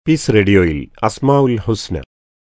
Piece റേഡിയോയിൽ അസ്മാഉൽ ഹുസ്ന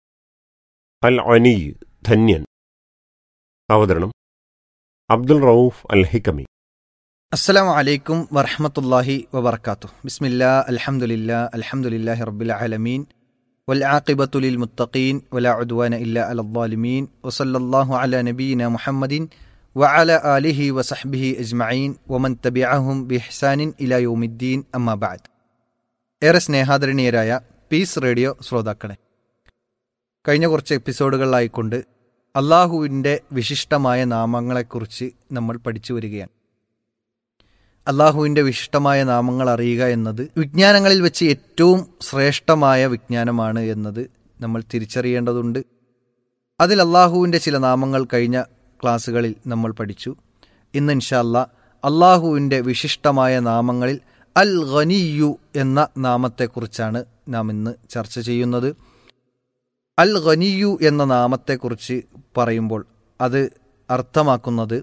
അൽ അനി ധന്യൻ അവതരണം അബ്ദുൽ റൌഫ് അൽ ഹിക്കമി അസ്സലാമു അലൈക്കും വറഹമത്തല്ലാഹി വബർക്കാത്തു ബിസ്മില്ലാ അൽഹംദുലില്ലാ അൽഹംദുലില്ലാഹി റബ്ബിൽ ആലമീൻ വൽ ആഖിബത്തു ലിൽ മുത്തഖീൻ വലാ ഉദ്വാന ഇല്ലാ അലൽ ളാലിമീൻ വസല്ലല്ലാഹു അലാ നബീന മുഹമ്മദിൻ വഅല ആലിഹി വസഹ്ബിഹി അജ്മഈൻ വമൻ തബിഅഹും ബിഹ്സാനിൻ ഇലാ യൗമിദ്ദീൻ അമ്മാ ബഅദ് ഏറെ സ്നേഹാദരണീയരായ പീസ് റേഡിയോ ശ്രോതാക്കളെ കഴിഞ്ഞ കുറച്ച് എപ്പിസോഡുകളിലായിക്കൊണ്ട് അള്ളാഹുവിൻ്റെ വിശിഷ്ടമായ നാമങ്ങളെക്കുറിച്ച് നമ്മൾ പഠിച്ചു വരികയാണ് അള്ളാഹുവിൻ്റെ വിശിഷ്ടമായ നാമങ്ങൾ അറിയുക എന്നത് വിജ്ഞാനങ്ങളിൽ വെച്ച് ഏറ്റവും ശ്രേഷ്ഠമായ വിജ്ഞാനമാണ് എന്നത് നമ്മൾ തിരിച്ചറിയേണ്ടതുണ്ട് അതിൽ അള്ളാഹുവിൻ്റെ ചില നാമങ്ങൾ കഴിഞ്ഞ ക്ലാസ്സുകളിൽ നമ്മൾ പഠിച്ചു ഇന്ന് ഇൻഷാല്ല അള്ളാഹുവിൻ്റെ വിശിഷ്ടമായ നാമങ്ങളിൽ അൽ ഖനിയു എന്ന നാമത്തെക്കുറിച്ചാണ് നാം ഇന്ന് ചർച്ച ചെയ്യുന്നത് അൽ ഖനിയു എന്ന നാമത്തെക്കുറിച്ച് പറയുമ്പോൾ അത് അർത്ഥമാക്കുന്നത്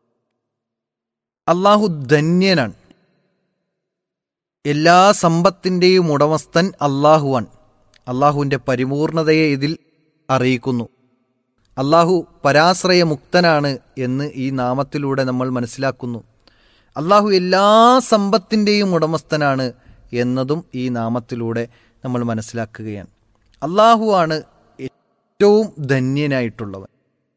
അള്ളാഹു ധന്യനാണ് എല്ലാ സമ്പത്തിൻ്റെയും ഉടമസ്ഥൻ അള്ളാഹുവാൻ അള്ളാഹുവിൻ്റെ പരിപൂർണതയെ ഇതിൽ അറിയിക്കുന്നു അള്ളാഹു പരാശ്രയമുക്തനാണ് എന്ന് ഈ നാമത്തിലൂടെ നമ്മൾ മനസ്സിലാക്കുന്നു അള്ളാഹു എല്ലാ സമ്പത്തിൻ്റെയും ഉടമസ്ഥനാണ് എന്നതും ഈ നാമത്തിലൂടെ നമ്മൾ മനസ്സിലാക്കുകയാണ് അള്ളാഹുവാണ് ഏറ്റവും ധന്യനായിട്ടുള്ളവൻ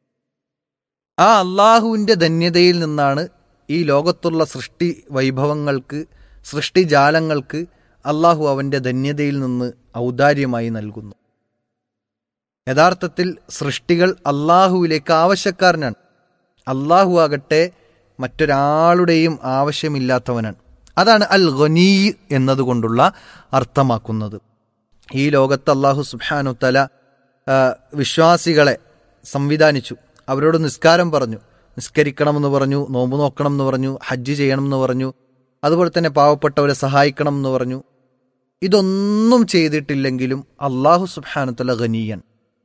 ആ അള്ളാഹുവിൻ്റെ ധന്യതയിൽ നിന്നാണ് ഈ ലോകത്തുള്ള സൃഷ്ടി വൈഭവങ്ങൾക്ക് സൃഷ്ടിജാലങ്ങൾക്ക് അള്ളാഹു അവൻ്റെ ധന്യതയിൽ നിന്ന് ഔദാര്യമായി നൽകുന്നു യഥാർത്ഥത്തിൽ സൃഷ്ടികൾ അള്ളാഹുവിലേക്ക് ആവശ്യക്കാരനാണ് അള്ളാഹു ആകട്ടെ മറ്റൊരാളുടെയും ആവശ്യമില്ലാത്തവനാണ് അതാണ് അൽ ഖനീ എന്നതുകൊണ്ടുള്ള അർത്ഥമാക്കുന്നത് ഈ ലോകത്ത് അള്ളാഹു സുബാനു തല വിശ്വാസികളെ സംവിധാനിച്ചു അവരോട് നിസ്കാരം പറഞ്ഞു നിസ്കരിക്കണമെന്ന് പറഞ്ഞു നോമ്പ് നോക്കണം എന്ന് പറഞ്ഞു ഹജ്ജ് ചെയ്യണം എന്ന് പറഞ്ഞു അതുപോലെ തന്നെ പാവപ്പെട്ടവരെ സഹായിക്കണം എന്ന് പറഞ്ഞു ഇതൊന്നും ചെയ്തിട്ടില്ലെങ്കിലും അള്ളാഹു സുബാനുത്തല ഖനീയൻ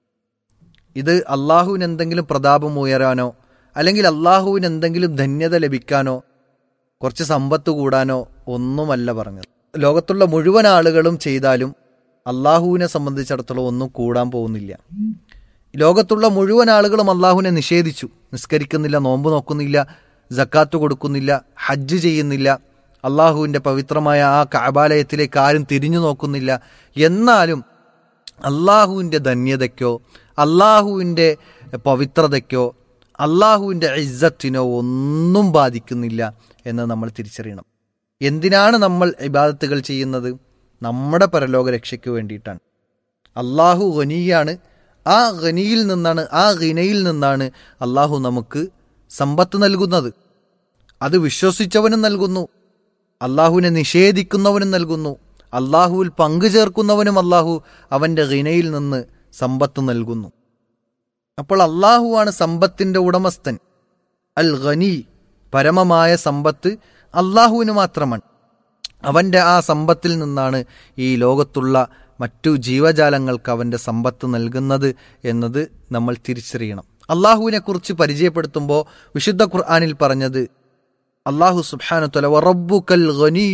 ഇത് അള്ളാഹുവിന് എന്തെങ്കിലും പ്രതാപം ഉയരാനോ അല്ലെങ്കിൽ അള്ളാഹുവിന് എന്തെങ്കിലും ധന്യത ലഭിക്കാനോ കുറച്ച് സമ്പത്ത് കൂടാനോ ഒന്നുമല്ല പറഞ്ഞത് ലോകത്തുള്ള മുഴുവൻ ആളുകളും ചെയ്താലും അള്ളാഹുവിനെ സംബന്ധിച്ചിടത്തോളം ഒന്നും കൂടാൻ പോകുന്നില്ല ലോകത്തുള്ള മുഴുവൻ ആളുകളും അള്ളാഹുവിനെ നിഷേധിച്ചു നിസ്കരിക്കുന്നില്ല നോമ്പ് നോക്കുന്നില്ല ജക്കാത്ത് കൊടുക്കുന്നില്ല ഹജ്ജ് ചെയ്യുന്നില്ല അള്ളാഹുവിൻ്റെ പവിത്രമായ ആ കാബാലയത്തിലേക്ക് ആരും തിരിഞ്ഞു നോക്കുന്നില്ല എന്നാലും അള്ളാഹുവിൻ്റെ ധന്യതയ്ക്കോ അള്ളാഹുവിൻ്റെ പവിത്രതയ്ക്കോ അള്ളാഹുവിൻ്റെ ഇസ്സത്തിനോ ഒന്നും ബാധിക്കുന്നില്ല എന്ന് നമ്മൾ തിരിച്ചറിയണം എന്തിനാണ് നമ്മൾ ഇബാദത്തുകൾ ചെയ്യുന്നത് നമ്മുടെ പരലോക രക്ഷയ്ക്ക് വേണ്ടിയിട്ടാണ് അള്ളാഹു ഖനിയാണ് ആ ഖനിയിൽ നിന്നാണ് ആ ഖിനയിൽ നിന്നാണ് അള്ളാഹു നമുക്ക് സമ്പത്ത് നൽകുന്നത് അത് വിശ്വസിച്ചവനും നൽകുന്നു അള്ളാഹുവിനെ നിഷേധിക്കുന്നവനും നൽകുന്നു അള്ളാഹുവിൽ പങ്കു ചേർക്കുന്നവനും അള്ളാഹു അവൻ്റെ ഖിനയിൽ നിന്ന് സമ്പത്ത് നൽകുന്നു അപ്പോൾ അള്ളാഹുവാണ് സമ്പത്തിൻ്റെ ഉടമസ്ഥൻ അൽ ഖനി പരമമായ സമ്പത്ത് അള്ളാഹുവിന് മാത്രമാണ് അവൻ്റെ ആ സമ്പത്തിൽ നിന്നാണ് ഈ ലോകത്തുള്ള മറ്റു ജീവജാലങ്ങൾക്ക് അവൻ്റെ സമ്പത്ത് നൽകുന്നത് എന്നത് നമ്മൾ തിരിച്ചറിയണം അള്ളാഹുവിനെ കുറിച്ച് പരിചയപ്പെടുത്തുമ്പോൾ വിശുദ്ധ ഖുർആാനിൽ പറഞ്ഞത് അള്ളാഹു സുബാനുത്തല റബ്ബുക്കൽ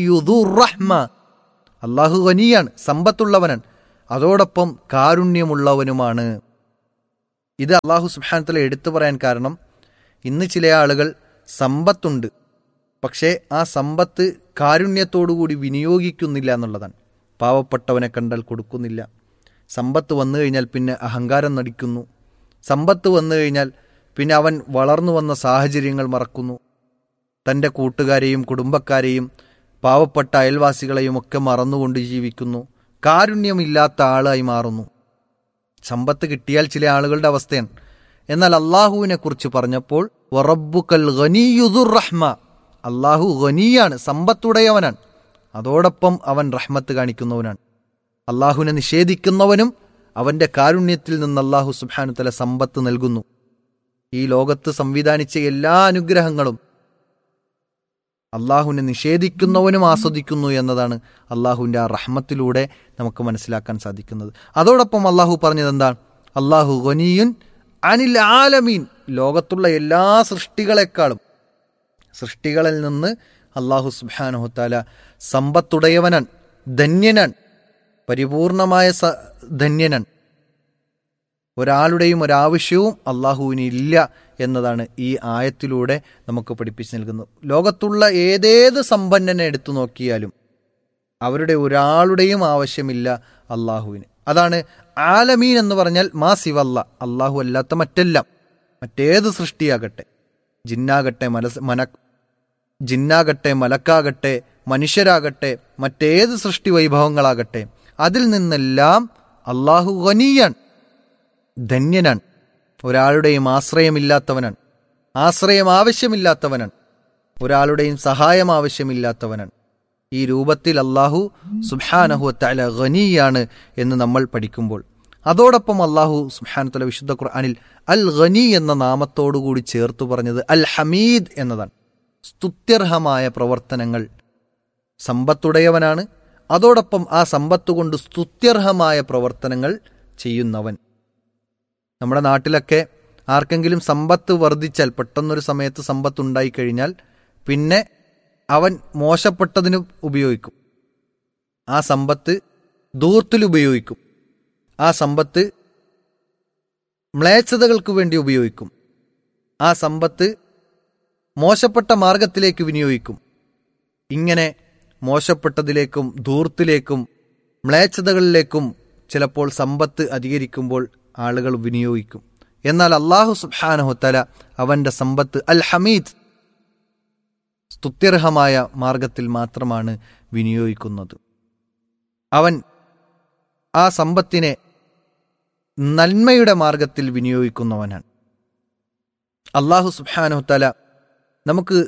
റഹ്മ അള്ളാഹു ഖനിയാണ് സമ്പത്തുള്ളവനാണ് അതോടൊപ്പം കാരുണ്യമുള്ളവനുമാണ് ഇത് അള്ളാഹു സുബാനത്തല എടുത്തു പറയാൻ കാരണം ഇന്ന് ചില ആളുകൾ സമ്പത്തുണ്ട് പക്ഷേ ആ സമ്പത്ത് കാരുണ്യത്തോടുകൂടി വിനിയോഗിക്കുന്നില്ല എന്നുള്ളതാണ് പാവപ്പെട്ടവനെ കണ്ടാൽ കൊടുക്കുന്നില്ല സമ്പത്ത് വന്നു കഴിഞ്ഞാൽ പിന്നെ അഹങ്കാരം നടിക്കുന്നു സമ്പത്ത് വന്നു കഴിഞ്ഞാൽ പിന്നെ അവൻ വളർന്നു വന്ന സാഹചര്യങ്ങൾ മറക്കുന്നു തൻ്റെ കൂട്ടുകാരെയും കുടുംബക്കാരെയും പാവപ്പെട്ട അയൽവാസികളെയും ഒക്കെ മറന്നുകൊണ്ട് ജീവിക്കുന്നു കാരുണ്യമില്ലാത്ത ആളായി മാറുന്നു സമ്പത്ത് കിട്ടിയാൽ ചില ആളുകളുടെ അവസ്ഥയാണ് എന്നാൽ അള്ളാഹുവിനെ കുറിച്ച് പറഞ്ഞപ്പോൾ വറബുക്കൽ ഖനിയുദുർ റഹ്മ അള്ളാഹു ഖനിയാണ് സമ്പത്തുടയവനാണ് അതോടൊപ്പം അവൻ റഹ്മത്ത് കാണിക്കുന്നവനാണ് അള്ളാഹുവിനെ നിഷേധിക്കുന്നവനും അവൻ്റെ കാരുണ്യത്തിൽ നിന്ന് അള്ളാഹു സുബാനു തല സമ്പത്ത് നൽകുന്നു ഈ ലോകത്ത് സംവിധാനിച്ച എല്ലാ അനുഗ്രഹങ്ങളും അള്ളാഹുവിനെ നിഷേധിക്കുന്നവനും ആസ്വദിക്കുന്നു എന്നതാണ് അള്ളാഹുവിൻ്റെ ആ റഹ്മത്തിലൂടെ നമുക്ക് മനസ്സിലാക്കാൻ സാധിക്കുന്നത് അതോടൊപ്പം അള്ളാഹു പറഞ്ഞത് എന്താണ് അള്ളാഹു ഖനിയുൻ അനിൽ ആലമീൻ ലോകത്തുള്ള എല്ലാ സൃഷ്ടികളെക്കാളും സൃഷ്ടികളിൽ നിന്ന് അള്ളാഹു സുബാനുഹത്താല സമ്പത്തുടയവനാൻ ധന്യനാൻ പരിപൂർണമായ സ ധന്യനാണ് ഒരാളുടെയും ഒരാവശ്യവും അള്ളാഹുവിന് ഇല്ല എന്നതാണ് ഈ ആയത്തിലൂടെ നമുക്ക് പഠിപ്പിച്ചു നൽകുന്നത് ലോകത്തുള്ള ഏതേത് സമ്പന്നനെ എടുത്തു നോക്കിയാലും അവരുടെ ഒരാളുടെയും ആവശ്യമില്ല അള്ളാഹുവിന് അതാണ് ആലമീൻ എന്ന് പറഞ്ഞാൽ മാ സിവല്ല അള്ളാഹു അല്ലാത്ത മറ്റെല്ലാം മറ്റേത് സൃഷ്ടിയാകട്ടെ ജിന്നാകട്ടെ മനസ് മന ജിന്നാകട്ടെ മലക്കാകട്ടെ മനുഷ്യരാകട്ടെ മറ്റേത് സൃഷ്ടി വൈഭവങ്ങളാകട്ടെ അതിൽ നിന്നെല്ലാം അള്ളാഹു ഖനിയാണ് ധന്യനാണ് ഒരാളുടെയും ആശ്രയമില്ലാത്തവനാണ് ആശ്രയം ആവശ്യമില്ലാത്തവനാണ് ഒരാളുടെയും സഹായം ആവശ്യമില്ലാത്തവനാണ് ഈ രൂപത്തിൽ അള്ളാഹു സുബാനഹുത്തല ഖനിയാണ് എന്ന് നമ്മൾ പഠിക്കുമ്പോൾ അതോടൊപ്പം അള്ളാഹു സുബാനത്തല വിശുദ്ധ ഖുർആാനിൽ അൽ ഖനി എന്ന നാമത്തോടുകൂടി ചേർത്തു പറഞ്ഞത് അൽ ഹമീദ് എന്നതാണ് സ്തുത്യർഹമായ പ്രവർത്തനങ്ങൾ സമ്പത്തുടയവനാണ് അതോടൊപ്പം ആ സമ്പത്ത് കൊണ്ട് സ്തുത്യർഹമായ പ്രവർത്തനങ്ങൾ ചെയ്യുന്നവൻ നമ്മുടെ നാട്ടിലൊക്കെ ആർക്കെങ്കിലും സമ്പത്ത് വർദ്ധിച്ചാൽ പെട്ടെന്നൊരു സമയത്ത് സമ്പത്ത് ഉണ്ടായിക്കഴിഞ്ഞാൽ പിന്നെ അവൻ മോശപ്പെട്ടതിന് ഉപയോഗിക്കും ആ സമ്പത്ത് ദൂർത്തിൽ ഉപയോഗിക്കും ആ സമ്പത്ത് മ്ലേച്ഛതകൾക്ക് വേണ്ടി ഉപയോഗിക്കും ആ സമ്പത്ത് മോശപ്പെട്ട മാർഗത്തിലേക്ക് വിനിയോഗിക്കും ഇങ്ങനെ മോശപ്പെട്ടതിലേക്കും ധൂർത്തിലേക്കും മ്ലേച്ഛതകളിലേക്കും ചിലപ്പോൾ സമ്പത്ത് അധികരിക്കുമ്പോൾ ആളുകൾ വിനിയോഗിക്കും എന്നാൽ അള്ളാഹു സുബാനഹുത്തല അവന്റെ സമ്പത്ത് അൽ ഹമീദ് സ്തുത്യർഹമായ മാർഗത്തിൽ മാത്രമാണ് വിനിയോഗിക്കുന്നത് അവൻ ആ സമ്പത്തിനെ നന്മയുടെ മാർഗത്തിൽ വിനിയോഗിക്കുന്നവനാണ് അള്ളാഹു സുബാനഹുത്തല നമുക്ക്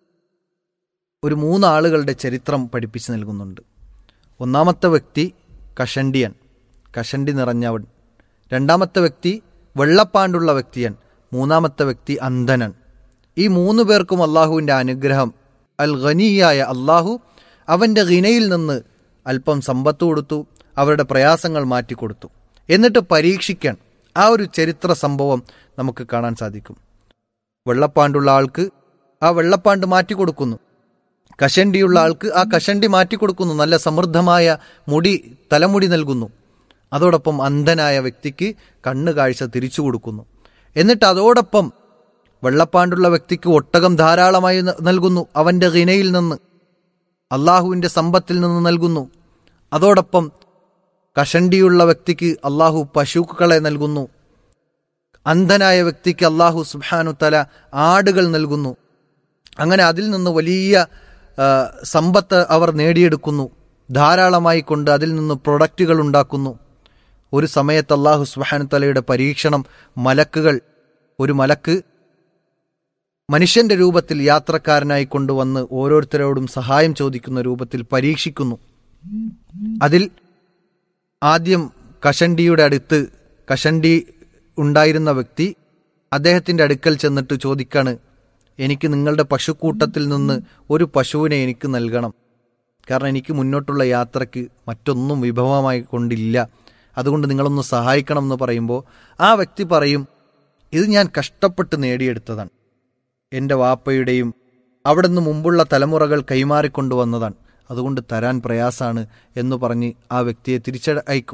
ഒരു മൂന്നാളുകളുടെ ചരിത്രം പഠിപ്പിച്ചു നൽകുന്നുണ്ട് ഒന്നാമത്തെ വ്യക്തി കഷണ്ടിയൻ കഷണ്ടി നിറഞ്ഞവൻ രണ്ടാമത്തെ വ്യക്തി വെള്ളപ്പാണ്ടുള്ള വ്യക്തിയൻ മൂന്നാമത്തെ വ്യക്തി അന്ധനൻ ഈ മൂന്ന് പേർക്കും അള്ളാഹുവിൻ്റെ അനുഗ്രഹം അൽ ഖനിയായ അള്ളാഹു അവൻ്റെ ഖിനയിൽ നിന്ന് അല്പം സമ്പത്ത് കൊടുത്തു അവരുടെ പ്രയാസങ്ങൾ മാറ്റിക്കൊടുത്തു എന്നിട്ട് പരീക്ഷിക്കാൻ ആ ഒരു ചരിത്ര സംഭവം നമുക്ക് കാണാൻ സാധിക്കും വെള്ളപ്പാണ്ടുള്ള ആൾക്ക് ആ വെള്ളപ്പാണ്ട് മാറ്റിക്കൊടുക്കുന്നു കഷണ്ടിയുള്ള ആൾക്ക് ആ കഷണ്ടി മാറ്റിക്കൊടുക്കുന്നു നല്ല സമൃദ്ധമായ മുടി തലമുടി നൽകുന്നു അതോടൊപ്പം അന്ധനായ വ്യക്തിക്ക് കണ്ണ് കാഴ്ച തിരിച്ചു കൊടുക്കുന്നു എന്നിട്ട് അതോടൊപ്പം വെള്ളപ്പാണ്ടുള്ള വ്യക്തിക്ക് ഒട്ടകം ധാരാളമായി നൽകുന്നു അവന്റെ ഹിനയിൽ നിന്ന് അള്ളാഹുവിന്റെ സമ്പത്തിൽ നിന്ന് നൽകുന്നു അതോടൊപ്പം കഷണ്ടിയുള്ള വ്യക്തിക്ക് അള്ളാഹു പശുക്കളെ നൽകുന്നു അന്ധനായ വ്യക്തിക്ക് അള്ളാഹു സുബാനു തല ആടുകൾ നൽകുന്നു അങ്ങനെ അതിൽ നിന്ന് വലിയ സമ്പത്ത് അവർ നേടിയെടുക്കുന്നു ധാരാളമായി കൊണ്ട് അതിൽ നിന്ന് പ്രൊഡക്റ്റുകൾ ഉണ്ടാക്കുന്നു ഒരു സമയത്ത് അള്ളാഹു സുബാനു തലയുടെ പരീക്ഷണം മലക്കുകൾ ഒരു മലക്ക് മനുഷ്യന്റെ രൂപത്തിൽ യാത്രക്കാരനായി കൊണ്ടുവന്ന് ഓരോരുത്തരോടും സഹായം ചോദിക്കുന്ന രൂപത്തിൽ പരീക്ഷിക്കുന്നു അതിൽ ആദ്യം കഷണ്ടിയുടെ അടുത്ത് കഷണ്ടി ഉണ്ടായിരുന്ന വ്യക്തി അദ്ദേഹത്തിന്റെ അടുക്കൽ ചെന്നിട്ട് ചോദിക്കാണ് എനിക്ക് നിങ്ങളുടെ പശുക്കൂട്ടത്തിൽ നിന്ന് ഒരു പശുവിനെ എനിക്ക് നൽകണം കാരണം എനിക്ക് മുന്നോട്ടുള്ള യാത്രയ്ക്ക് മറ്റൊന്നും വിഭവമായി കൊണ്ടില്ല അതുകൊണ്ട് നിങ്ങളൊന്ന് സഹായിക്കണം എന്ന് പറയുമ്പോൾ ആ വ്യക്തി പറയും ഇത് ഞാൻ കഷ്ടപ്പെട്ട് നേടിയെടുത്തതാണ് എൻ്റെ വാപ്പയുടെയും അവിടെ നിന്ന് മുമ്പുള്ള തലമുറകൾ കൈമാറിക്കൊണ്ടുവന്നതാണ് അതുകൊണ്ട് തരാൻ പ്രയാസാണ് എന്ന് പറഞ്ഞ് ആ വ്യക്തിയെ തിരിച്ചയക്കും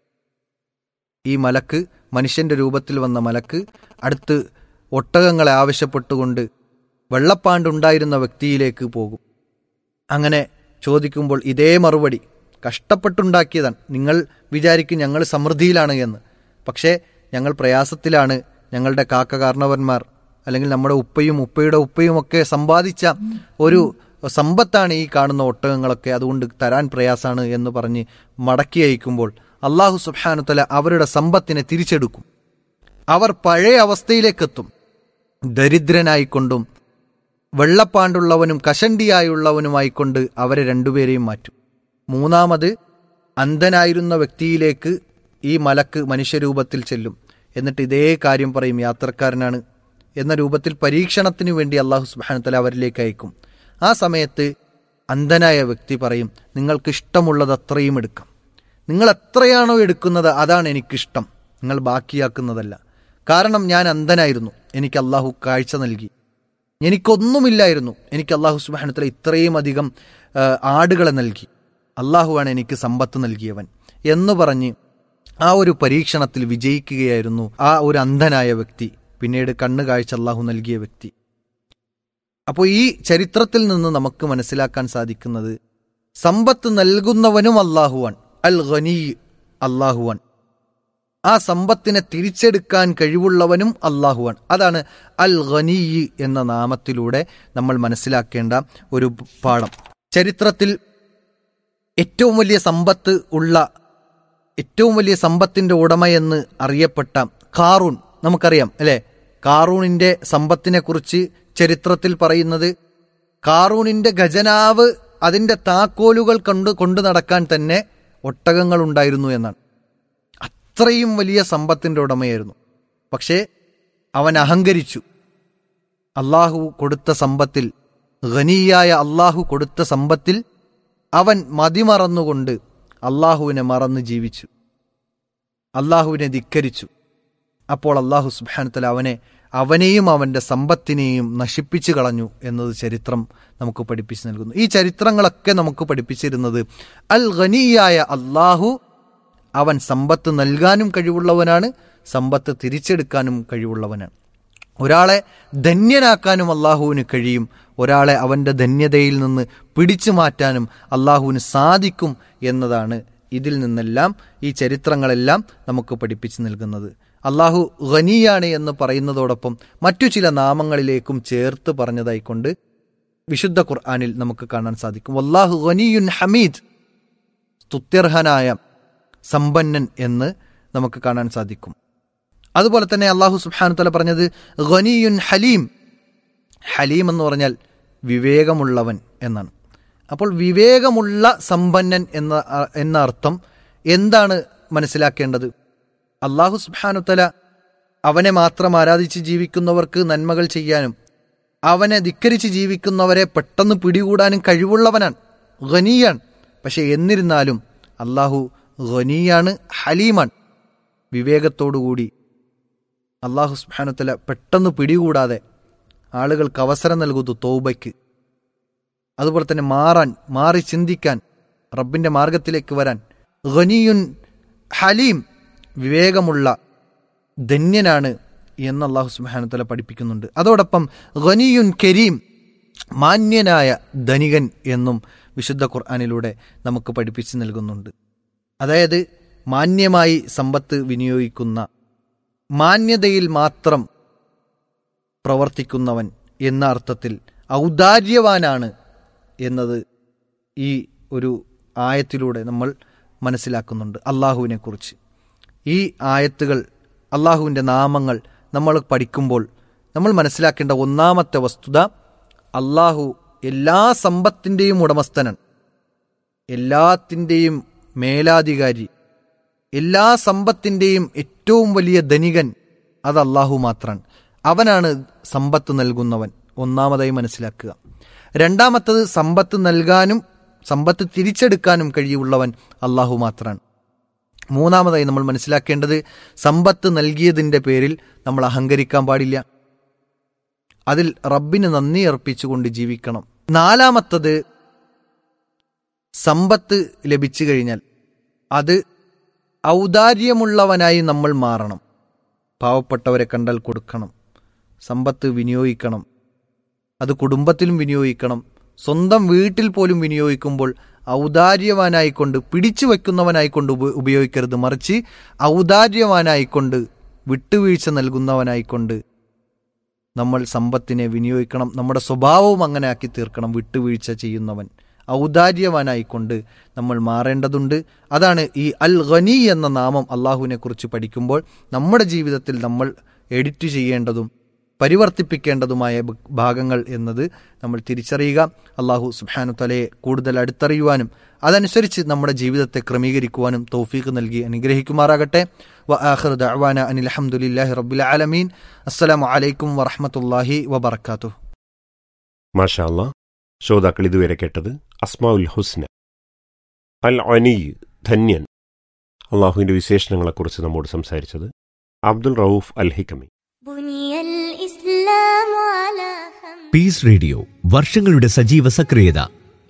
ഈ മലക്ക് മനുഷ്യന്റെ രൂപത്തിൽ വന്ന മലക്ക് അടുത്ത് ഒട്ടകങ്ങളെ ആവശ്യപ്പെട്ടുകൊണ്ട് വെള്ളപ്പാണ്ടുണ്ടായിരുന്ന വ്യക്തിയിലേക്ക് പോകും അങ്ങനെ ചോദിക്കുമ്പോൾ ഇതേ മറുപടി കഷ്ടപ്പെട്ടുണ്ടാക്കിയതാണ് നിങ്ങൾ വിചാരിക്കും ഞങ്ങൾ സമൃദ്ധിയിലാണ് എന്ന് പക്ഷേ ഞങ്ങൾ പ്രയാസത്തിലാണ് ഞങ്ങളുടെ കാക്ക കാരണവന്മാർ അല്ലെങ്കിൽ നമ്മുടെ ഉപ്പയും ഉപ്പയുടെ ഉപ്പയും ഒക്കെ സമ്പാദിച്ച ഒരു സമ്പത്താണ് ഈ കാണുന്ന ഒട്ടകങ്ങളൊക്കെ അതുകൊണ്ട് തരാൻ പ്രയാസാണ് എന്ന് പറഞ്ഞ് മടക്കി അയക്കുമ്പോൾ അള്ളാഹു സുബാനുത്തല അവരുടെ സമ്പത്തിനെ തിരിച്ചെടുക്കും അവർ പഴയ അവസ്ഥയിലേക്കെത്തും ദരിദ്രനായിക്കൊണ്ടും വെള്ളപ്പാണ്ടുള്ളവനും കഷണ്ടിയായുള്ളവനുമായിക്കൊണ്ട് അവരെ രണ്ടുപേരെയും മാറ്റും മൂന്നാമത് അന്ധനായിരുന്ന വ്യക്തിയിലേക്ക് ഈ മലക്ക് മനുഷ്യരൂപത്തിൽ ചെല്ലും എന്നിട്ട് ഇതേ കാര്യം പറയും യാത്രക്കാരനാണ് എന്ന രൂപത്തിൽ പരീക്ഷണത്തിന് വേണ്ടി അള്ളാഹു സുബാനത്തല അവരിലേക്ക് അയക്കും ആ സമയത്ത് അന്ധനായ വ്യക്തി പറയും നിങ്ങൾക്ക് ഇഷ്ടമുള്ളത് അത്രയും എടുക്കാം നിങ്ങൾ എത്രയാണോ എടുക്കുന്നത് അതാണ് എനിക്കിഷ്ടം നിങ്ങൾ ബാക്കിയാക്കുന്നതല്ല കാരണം ഞാൻ അന്ധനായിരുന്നു എനിക്ക് അള്ളാഹു കാഴ്ച നൽകി എനിക്കൊന്നുമില്ലായിരുന്നു എനിക്ക് അള്ളാഹു സുബാനത്തല ഇത്രയും അധികം ആടുകളെ നൽകി അള്ളാഹുവാണ് എനിക്ക് സമ്പത്ത് നൽകിയവൻ എന്ന് പറഞ്ഞ് ആ ഒരു പരീക്ഷണത്തിൽ വിജയിക്കുകയായിരുന്നു ആ ഒരു അന്ധനായ വ്യക്തി പിന്നീട് കണ്ണു കാഴ്ച അള്ളാഹു നൽകിയ വ്യക്തി അപ്പോൾ ഈ ചരിത്രത്തിൽ നിന്ന് നമുക്ക് മനസ്സിലാക്കാൻ സാധിക്കുന്നത് സമ്പത്ത് നൽകുന്നവനും അള്ളാഹുവാൻ അൽ ഖനീ അള്ളാഹുവാൻ ആ സമ്പത്തിനെ തിരിച്ചെടുക്കാൻ കഴിവുള്ളവനും അള്ളാഹുവാൻ അതാണ് അൽ ഖനീ എന്ന നാമത്തിലൂടെ നമ്മൾ മനസ്സിലാക്കേണ്ട ഒരു പാഠം ചരിത്രത്തിൽ ഏറ്റവും വലിയ സമ്പത്ത് ഉള്ള ഏറ്റവും വലിയ സമ്പത്തിന്റെ ഉടമയെന്ന് അറിയപ്പെട്ട കാറൂൺ നമുക്കറിയാം അല്ലെ കാറൂണിന്റെ സമ്പത്തിനെ കുറിച്ച് ചരിത്രത്തിൽ പറയുന്നത് കാറൂണിന്റെ ഖജനാവ് അതിന്റെ താക്കോലുകൾ കണ്ടു കൊണ്ടു നടക്കാൻ തന്നെ ഒട്ടകങ്ങൾ ഉണ്ടായിരുന്നു എന്നാണ് അത്രയും വലിയ സമ്പത്തിന്റെ ഉടമയായിരുന്നു പക്ഷേ അവൻ അഹങ്കരിച്ചു അള്ളാഹു കൊടുത്ത സമ്പത്തിൽ ഖനിയായ അള്ളാഹു കൊടുത്ത സമ്പത്തിൽ അവൻ മതിമറന്നുകൊണ്ട് അള്ളാഹുവിനെ മറന്ന് ജീവിച്ചു അള്ളാഹുവിനെ ധിക്കരിച്ചു അപ്പോൾ അള്ളാഹു സുബാനത്തല അവനെ അവനെയും അവന്റെ സമ്പത്തിനെയും നശിപ്പിച്ചു കളഞ്ഞു എന്നത് ചരിത്രം നമുക്ക് പഠിപ്പിച്ചു നൽകുന്നു ഈ ചരിത്രങ്ങളൊക്കെ നമുക്ക് പഠിപ്പിച്ചിരുന്നത് അൽ ഖനിയായ അള്ളാഹു അവൻ സമ്പത്ത് നൽകാനും കഴിവുള്ളവനാണ് സമ്പത്ത് തിരിച്ചെടുക്കാനും കഴിവുള്ളവനാണ് ഒരാളെ ധന്യനാക്കാനും അള്ളാഹുവിന് കഴിയും ഒരാളെ അവൻ്റെ ധന്യതയിൽ നിന്ന് പിടിച്ചു മാറ്റാനും അള്ളാഹുവിന് സാധിക്കും എന്നതാണ് ഇതിൽ നിന്നെല്ലാം ഈ ചരിത്രങ്ങളെല്ലാം നമുക്ക് പഠിപ്പിച്ചു നൽകുന്നത് അള്ളാഹു ഖനിയാണ് എന്ന് പറയുന്നതോടൊപ്പം മറ്റു ചില നാമങ്ങളിലേക്കും ചേർത്ത് പറഞ്ഞതായിക്കൊണ്ട് വിശുദ്ധ ഖുർആാനിൽ നമുക്ക് കാണാൻ സാധിക്കും അള്ളാഹു ഖനിയുൻ ഹമീദ് സ്തുത്യർഹനായ സമ്പന്നൻ എന്ന് നമുക്ക് കാണാൻ സാധിക്കും അതുപോലെ തന്നെ അള്ളാഹു സുബ്ഹാനു തല പറഞ്ഞത് ഖനിയുൻ ഹലീം ഹലീം എന്ന് പറഞ്ഞാൽ വിവേകമുള്ളവൻ എന്നാണ് അപ്പോൾ വിവേകമുള്ള സമ്പന്നൻ എന്ന എന്ന അർത്ഥം എന്താണ് മനസ്സിലാക്കേണ്ടത് അള്ളാഹു സുബ്ഹാനു തല അവനെ മാത്രം ആരാധിച്ച് ജീവിക്കുന്നവർക്ക് നന്മകൾ ചെയ്യാനും അവനെ ധിക്കരിച്ച് ജീവിക്കുന്നവരെ പെട്ടെന്ന് പിടികൂടാനും കഴിവുള്ളവനാണ് ഖനിയാണ് പക്ഷെ എന്നിരുന്നാലും അള്ളാഹു ഖനിയാണ് ഹലീമാണ് വിവേകത്തോടുകൂടി അള്ളാഹു സുബാനത്തല പെട്ടെന്ന് പിടികൂടാതെ ആളുകൾക്ക് അവസരം നൽകുന്നു തോബയ്ക്ക് അതുപോലെ തന്നെ മാറാൻ മാറി ചിന്തിക്കാൻ റബ്ബിന്റെ മാർഗത്തിലേക്ക് വരാൻ ഖനിയുൻ ഹലീം വിവേകമുള്ള ധന്യനാണ് എന്ന് അള്ളാഹു സുബാനത്തല പഠിപ്പിക്കുന്നുണ്ട് അതോടൊപ്പം ഖനിയുൻ കരീം മാന്യനായ ധനികൻ എന്നും വിശുദ്ധ ഖുർആാനിലൂടെ നമുക്ക് പഠിപ്പിച്ചു നൽകുന്നുണ്ട് അതായത് മാന്യമായി സമ്പത്ത് വിനിയോഗിക്കുന്ന മാന്യതയിൽ മാത്രം പ്രവർത്തിക്കുന്നവൻ എന്ന അർത്ഥത്തിൽ ഔദാര്യവാനാണ് എന്നത് ഈ ഒരു ആയത്തിലൂടെ നമ്മൾ മനസ്സിലാക്കുന്നുണ്ട് അള്ളാഹുവിനെ കുറിച്ച് ഈ ആയത്തുകൾ അള്ളാഹുവിൻ്റെ നാമങ്ങൾ നമ്മൾ പഠിക്കുമ്പോൾ നമ്മൾ മനസ്സിലാക്കേണ്ട ഒന്നാമത്തെ വസ്തുത അള്ളാഹു എല്ലാ സമ്പത്തിൻ്റെയും ഉടമസ്ഥനാണ് എല്ലാത്തിൻ്റെയും മേലാധികാരി എല്ലാ സമ്പത്തിൻ്റെയും ഏറ്റവും വലിയ ധനികൻ അത് അള്ളാഹു മാത്രമാണ് അവനാണ് സമ്പത്ത് നൽകുന്നവൻ ഒന്നാമതായി മനസ്സിലാക്കുക രണ്ടാമത്തത് സമ്പത്ത് നൽകാനും സമ്പത്ത് തിരിച്ചെടുക്കാനും കഴിവുള്ളവൻ അള്ളാഹു മാത്രമാണ് മൂന്നാമതായി നമ്മൾ മനസ്സിലാക്കേണ്ടത് സമ്പത്ത് നൽകിയതിൻ്റെ പേരിൽ നമ്മൾ അഹങ്കരിക്കാൻ പാടില്ല അതിൽ റബ്ബിന് നന്ദി അർപ്പിച്ചുകൊണ്ട് ജീവിക്കണം നാലാമത്തത് സമ്പത്ത് ലഭിച്ചു കഴിഞ്ഞാൽ അത് ഔദാര്യമുള്ളവനായി നമ്മൾ മാറണം പാവപ്പെട്ടവരെ കണ്ടാൽ കൊടുക്കണം സമ്പത്ത് വിനിയോഗിക്കണം അത് കുടുംബത്തിലും വിനിയോഗിക്കണം സ്വന്തം വീട്ടിൽ പോലും വിനിയോഗിക്കുമ്പോൾ ഔദാര്യവാനായിക്കൊണ്ട് പിടിച്ചു വെക്കുന്നവനായിക്കൊണ്ട് ഉപ- ഉപയോഗിക്കരുത് മറിച്ച് ഔദാര്യവാനായിക്കൊണ്ട് വിട്ടുവീഴ്ച നൽകുന്നവനായിക്കൊണ്ട് നമ്മൾ സമ്പത്തിനെ വിനിയോഗിക്കണം നമ്മുടെ സ്വഭാവവും അങ്ങനെ ആക്കി തീർക്കണം വിട്ടുവീഴ്ച ചെയ്യുന്നവൻ ഔദാര്യവാനായിക്കൊണ്ട് നമ്മൾ മാറേണ്ടതുണ്ട് അതാണ് ഈ അൽ ഖനി എന്ന നാമം അള്ളാഹുവിനെ കുറിച്ച് പഠിക്കുമ്പോൾ നമ്മുടെ ജീവിതത്തിൽ നമ്മൾ എഡിറ്റ് ചെയ്യേണ്ടതും പരിവർത്തിപ്പിക്കേണ്ടതുമായ ഭ- ഭാഗങ്ങൾ എന്നത് നമ്മൾ തിരിച്ചറിയുക അള്ളാഹു സുബാനു തലയെ കൂടുതൽ അടുത്തറിയുവാനും അതനുസരിച്ച് നമ്മുടെ ജീവിതത്തെ ക്രമീകരിക്കുവാനും തൗഫീഖ് നൽകി അനുഗ്രഹിക്കുമാറാകട്ടെ വ ആഖിർ ദഅ്വാന അനിൽ അൽഹംദുലില്ലാഹി റബ്ബിൽ ആലമീൻ അസ്സലാമു അലൈക്കും വറഹ്മത്തുള്ളാഹി വബറകാതുഹു മാഷാ അല്ലാ ശ്രോതാക്കൾ ഇതുവരെ കേട്ടത് അസ്മാഉൽ ഹുസ്ന അൽ അനി ധന്യൻ അള്ളാഹുവിൻ്റെ വിശേഷണങ്ങളെക്കുറിച്ച് നമ്മോട് സംസാരിച്ചത് അബ്ദുൾ റൌഫ് അൽ ഹിക്കമി بني الإسلام على خمس പീസ് റേഡിയോ വർഷങ്ങളുടെ സജീവ സക്രിയത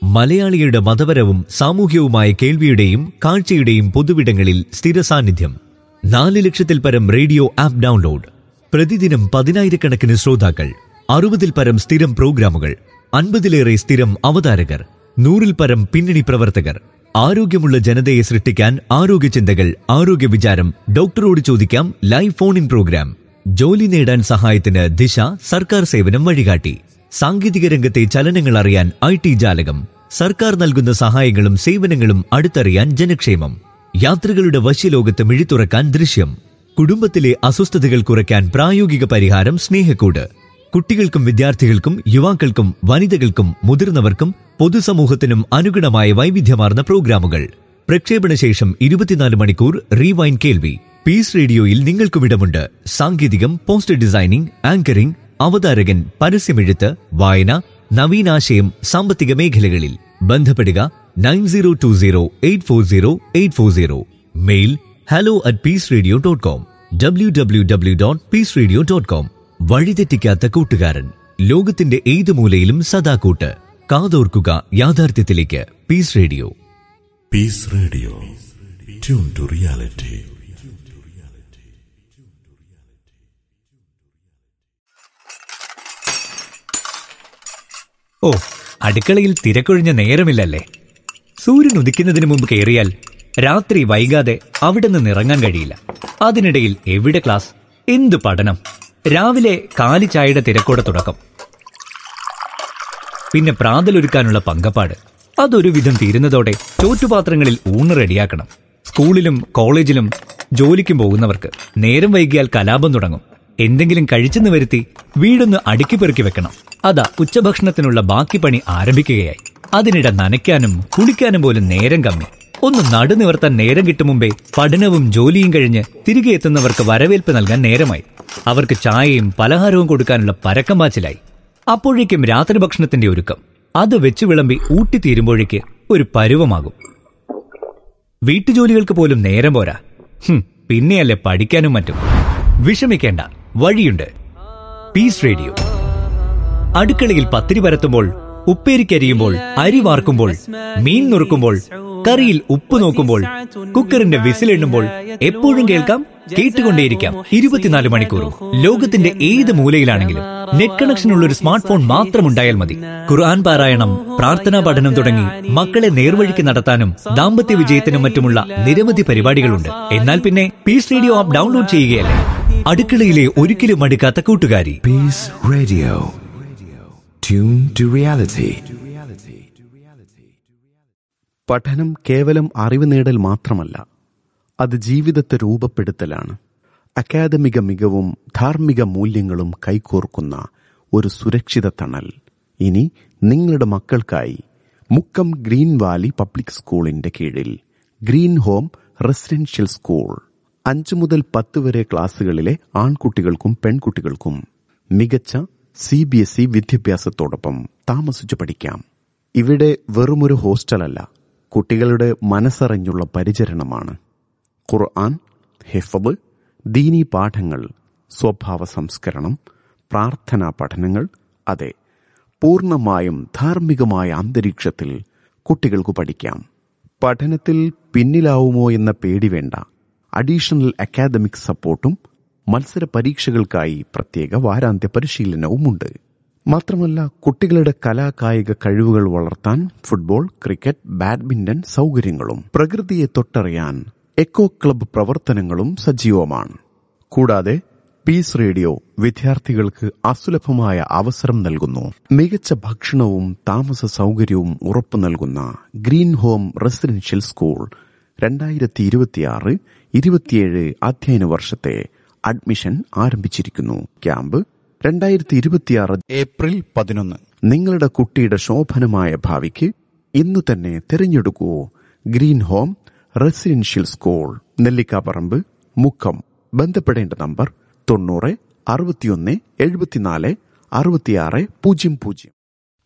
മലയാളിയുടെ മതപരവും സാമൂഹ്യവുമായ കേൾവിയുടെയും കാഴ്ചയുടെയും പൊതുവിടങ്ങളിൽ സ്ഥിര സാന്നിധ്യം നാല് ലക്ഷത്തിൽ പരം റേഡിയോ ആപ്പ് ഡൗൺലോഡ് പ്രതിദിനം പതിനായിരക്കണക്കിന് ശ്രോതാക്കൾ അറുപതിൽ പരം സ്ഥിരം പ്രോഗ്രാമുകൾ അൻപതിലേറെ സ്ഥിരം അവതാരകർ നൂറിൽ പരം പിന്നണി പ്രവർത്തകർ ആരോഗ്യമുള്ള ജനതയെ സൃഷ്ടിക്കാൻ ആരോഗ്യ ചിന്തകൾ ആരോഗ്യ വിചാരം ഡോക്ടറോട് ചോദിക്കാം ലൈവ് ഫോൺ ഇൻ പ്രോഗ്രാം ജോലി നേടാൻ സഹായത്തിന് ദിശ സർക്കാർ സേവനം വഴികാട്ടി സാങ്കേതിക രംഗത്തെ ചലനങ്ങൾ അറിയാൻ ഐ ടി ജാലകം സർക്കാർ നൽകുന്ന സഹായങ്ങളും സേവനങ്ങളും അടുത്തറിയാൻ ജനക്ഷേമം യാത്രകളുടെ വശ്യലോകത്ത് മിഴിത്തുറക്കാൻ ദൃശ്യം കുടുംബത്തിലെ അസ്വസ്ഥതകൾ കുറയ്ക്കാൻ പ്രായോഗിക പരിഹാരം സ്നേഹക്കൂട് കുട്ടികൾക്കും വിദ്യാർത്ഥികൾക്കും യുവാക്കൾക്കും വനിതകൾക്കും മുതിർന്നവർക്കും പൊതുസമൂഹത്തിനും അനുഗുണമായ വൈവിധ്യമാർന്ന പ്രോഗ്രാമുകൾ പ്രക്ഷേപണ ശേഷം ഇരുപത്തിനാല് മണിക്കൂർ റീവൈൻ കേൾവി പീസ് റേഡിയോയിൽ നിങ്ങൾക്കും ഇടമുണ്ട് സാങ്കേതികം പോസ്റ്റർ ഡിസൈനിംഗ് ആങ്കറിംഗ് അവതാരകൻ പരസ്യമെഴുത്ത് വായന നവീനാശയം സാമ്പത്തിക മേഖലകളിൽ ബന്ധപ്പെടുക nine zero two zero eight four zero eight four zero mail hello at peace radio dot com W W W dot peace radio dot com വഴിതെറ്റിക്കാത്ത കൂട്ടുകാരൻ ലോകത്തിന്റെ ഏത് മൂലയിലും സദാ കൂട്ട് കാതോർക്കുക യാഥാർത്ഥ്യത്തിലേക്ക് peace radio Peace Radio. Tune to reality. ഓ അടുക്കളയിൽ തിരക്കൊഴിഞ്ഞ നേരമില്ലല്ലേ സൂര്യൻ ഉദിക്കുന്നതിന് മുമ്പ് കയറിയാൽ രാത്രി വൈകാതെ അവിടെ നിന്ന് ഇറങ്ങാൻ കഴിയില്ല അതിനിടയിൽ എവിടെ ക്ലാസ് എന്ത് പഠനം രാവിലെ കാലി ചായയുടെ തിരക്കോടെ തുടക്കം പിന്നെ പ്രാതലൊരുക്കാനുള്ള പങ്കപ്പാട് അതൊരു വിധം തീരുന്നതോടെ ചോറ്റുപാത്രങ്ങളിൽ ഊണ് റെഡിയാക്കണം സ്കൂളിലും കോളേജിലും ജോലിക്കും പോകുന്നവർക്ക് നേരം വൈകിയാൽ കലാപം തുടങ്ങും എന്തെങ്കിലും കഴിച്ചെന്ന് വരുത്തി വീടൊന്ന് അടുക്കി പെറുക്കി വെക്കണം അതാ ഉച്ചഭക്ഷണത്തിനുള്ള ബാക്കി പണി ആരംഭിക്കുകയായി അതിനിടെ നനയ്ക്കാനും കുളിക്കാനും പോലും നേരം കമ്മി ഒന്ന് നടുനിവർത്താൻ നേരം കിട്ടും മുമ്പേ പഠനവും ജോലിയും കഴിഞ്ഞ് തിരികെ എത്തുന്നവർക്ക് വരവേൽപ്പ് നൽകാൻ നേരമായി അവർക്ക് ചായയും പലഹാരവും കൊടുക്കാനുള്ള പരക്കം പാച്ചിലായി അപ്പോഴേക്കും രാത്രി ഭക്ഷണത്തിന്റെ ഒരുക്കം അത് വെച്ച് വിളമ്പി ഊട്ടിത്തീരുമ്പോഴേക്ക് ഒരു പരുവമാകും വീട്ടുജോലികൾക്ക് പോലും നേരം പോരാ ഹും, പിന്നെയല്ലേ പഠിക്കാനും മറ്റും വിഷമിക്കേണ്ട വഴിയുണ്ട് പീസ് റേഡിയോ അടുക്കളയിൽ പത്തിരി പരത്തുമ്പോൾ ഉപ്പേരിക്കരിയുമ്പോൾ അരി വാർക്കുമ്പോൾ മീൻ നുറുക്കുമ്പോൾ കറിയിൽ ഉപ്പ് നോക്കുമ്പോൾ കുക്കറിന്റെ വിസിലെണ്ണുമ്പോൾ എപ്പോഴും കേൾക്കാം കേട്ടുകൊണ്ടേയിരിക്കാം ഇരുപത്തിനാല് മണിക്കൂറും ലോകത്തിന്റെ ഏത് മൂലയിലാണെങ്കിലും നെറ്റ് കണക്ഷനുള്ള ഒരു സ്മാർട്ട് ഫോൺ മാത്രം ഉണ്ടായാൽ മതി ഖുർആൻ പാരായണം പ്രാർത്ഥനാ പഠനം തുടങ്ങി മക്കളെ നേർവഴിക്ക് നടത്താനും ദാമ്പത്യ വിജയത്തിനും മറ്റുമുള്ള നിരവധി പരിപാടികളുണ്ട് എന്നാൽ പിന്നെ പീസ് റേഡിയോ ആപ്പ് ഡൗൺലോഡ് ചെയ്യുകയല്ലേ അടുക്കളയിലെ ഒരിക്കലും മടുക്കാത്ത കൂട്ടുകാരി Peace Radio. Tune to reality. പഠനം കേവലം അറിവ് നേടൽ മാത്രമല്ല അത് ജീവിതത്തെ രൂപപ്പെടുത്തലാണ് അക്കാദമിക മികവും ധാർമ്മിക മൂല്യങ്ങളും കൈകോർക്കുന്ന ഒരു സുരക്ഷിത തണൽ ഇനി നിങ്ങളുടെ മക്കൾക്കായി മുക്കം ഗ്രീൻ വാലി പബ്ലിക് സ്കൂളിന്റെ കീഴിൽ ഗ്രീൻ ഹോം റെസിഡൻഷ്യൽ സ്കൂൾ അഞ്ചു മുതൽ പത്ത് വരെ ക്ലാസ്സുകളിലെ ആൺകുട്ടികൾക്കും പെൺകുട്ടികൾക്കും മികച്ച സി ബി എസ് ഇ വിദ്യാഭ്യാസത്തോടൊപ്പം താമസിച്ചു പഠിക്കാം ഇവിടെ വെറുമൊരു ഹോസ്റ്റലല്ല കുട്ടികളുടെ മനസ്സറിഞ്ഞുള്ള പരിചരണമാണ് ഖുർആൻ ഹിഫബ് ദീനി പാഠങ്ങൾ സ്വഭാവ സംസ്കരണം പ്രാർത്ഥനാ പഠനങ്ങൾ അതെ പൂർണ്ണമായും ധാർമ്മികമായ അന്തരീക്ഷത്തിൽ കുട്ടികൾക്ക് പഠിക്കാം പഠനത്തിൽ പിന്നിലാവുമോ എന്ന പേടി വേണ്ട അഡീഷണൽ അക്കാദമിക് സപ്പോർട്ടും മത്സര പരീക്ഷകൾക്കായി പ്രത്യേക വാരാന്ത്യ പരിശീലനവുമുണ്ട് മാത്രമല്ല കുട്ടികളുടെ കലാകായിക കഴിവുകൾ വളർത്താൻ ഫുട്ബോൾ ക്രിക്കറ്റ് ബാഡ്മിന്റൺ സൗകര്യങ്ങളും പ്രകൃതിയെ തൊട്ടറിയാൻ എക്കോ ക്ലബ്ബ് പ്രവർത്തനങ്ങളും സജീവമാണ് കൂടാതെ പീസ് റേഡിയോ വിദ്യാർത്ഥികൾക്ക് അസുലഭമായ അവസരം നൽകുന്നു മികച്ച ഭക്ഷണവും താമസ സൗകര്യവും ഉറപ്പു നൽകുന്ന ഗ്രീൻ ഹോം റെസിഡൻഷ്യൽ സ്കൂൾ രണ്ടായിരത്തി ഇരുപത്തിയാറ് ഇരുപത്തിയേഴ് അധ്യയന വർഷത്തെ അഡ്മിഷൻ ആരംഭിച്ചിരിക്കുന്നു ക്യാമ്പ് രണ്ടായിരത്തി ഇരുപത്തിയാറ് ഏപ്രിൽ പതിനൊന്ന് നിങ്ങളുടെ കുട്ടിയുടെ ശോഭനമായ ഭാവിക്ക് ഇന്നു തന്നെ തിരഞ്ഞെടുക്കൂ green home residential school Nellikkaparamba Mukkam ബന്ധപ്പെടേണ്ട നമ്പർ തൊണ്ണൂറ് അറുപത്തിയൊന്ന് എഴുപത്തിനാല് അറുപത്തിയാറ് പൂജ്യം പൂജ്യം